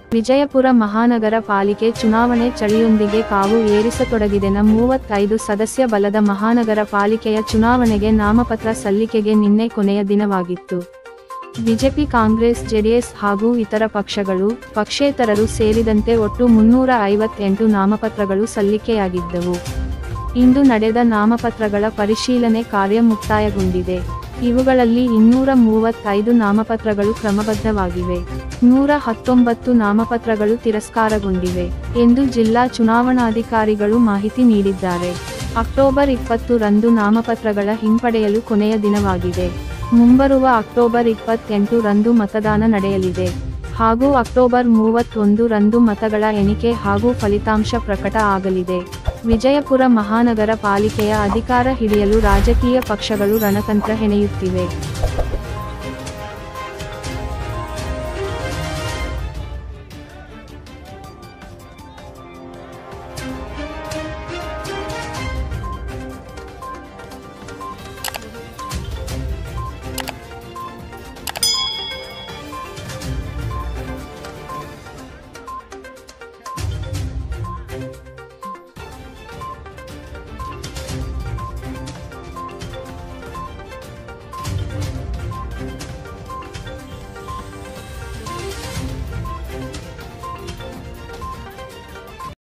ವಿಜಯಪುರ ಮಹಾನಗರ ಪಾಲಿಕೆ ಚುನಾವಣೆ ಚಳಿಯೊಂದಿಗೆ ಕಾವು ಏರಿಸತೊಡಗಿದೆ ನ ಮೂವತ್ತೈದು ಸದಸ್ಯ ಬಲದ ಮಹಾನಗರ ಪಾಲಿಕೆಯ ಚುನಾವಣೆಗೆ ನಾಮಪತ್ರ ಸಲ್ಲಿಕೆಗೆ ನಿನ್ನೆ ಕೊನೆಯ ದಿನವಾಗಿತ್ತು ಬಿಜೆಪಿ ಕಾಂಗ್ರೆಸ್ ಜೆಡಿಎಸ್ ಹಾಗೂ ಇತರ ಪಕ್ಷಗಳು ಪಕ್ಷೇತರರು ಸೇರಿದಂತೆ ಒಟ್ಟು ಮುನ್ನೂರ ಐವತ್ತೆಂಟು ನಾಮಪತ್ರಗಳು ಸಲ್ಲಿಕೆಯಾಗಿದ್ದವು ಇಂದು ನಡೆದ ನಾಮಪತ್ರಗಳ ಪರಿಶೀಲನೆ ಕಾರ್ಯ ಮುಕ್ತಾಯಗೊಂಡಿದೆ ಇವುಗಳಲ್ಲಿ ಇನ್ನೂರ ಮೂವತ್ತೈದು ನಾಮಪತ್ರಗಳು ಕ್ರಮಬದ್ಧವಾಗಿವೆ ನೂರ ಹತ್ತೊಂಬತ್ತು ನಾಮಪತ್ರಗಳು ತಿರಸ್ಕಾರಗೊಂಡಿವೆ ಎಂದು ಜಿಲ್ಲಾ ಚುನಾವಣಾಧಿಕಾರಿಗಳು ಮಾಹಿತಿ ನೀಡಿದ್ದಾರೆ ಅಕ್ಟೋಬರ್ ಇಪ್ಪತ್ತು ರಂದು ನಾಮಪತ್ರಗಳ ಹಿಂಪಡೆಯಲು ಕೊನೆಯ ದಿನವಾಗಿದೆ ಮುಂಬರುವ ಅಕ್ಟೋಬರ್ ಇಪ್ಪತ್ತೆಂಟು ರಂದು ಮತದಾನ ನಡೆಯಲಿದೆ ಹಾಗೂ ಅಕ್ಟೋಬರ್ ಮೂವತ್ತೊಂದು ರಂದು ಮತಗಳ ಎಣಿಕೆ ಹಾಗೂ ಫಲಿತಾಂಶ ಪ್ರಕಟ ಆಗಲಿದೆ ವಿಜಯಪುರ ಮಹಾನಗರ ಪಾಲಿಕೆಯ ಅಧಿಕಾರ ಹಿಡಿಯಲು ರಾಜಕೀಯ ಪಕ್ಷಗಳು ರಣತಂತ್ರ ಹೆಣೆಯುತ್ತಿವೆ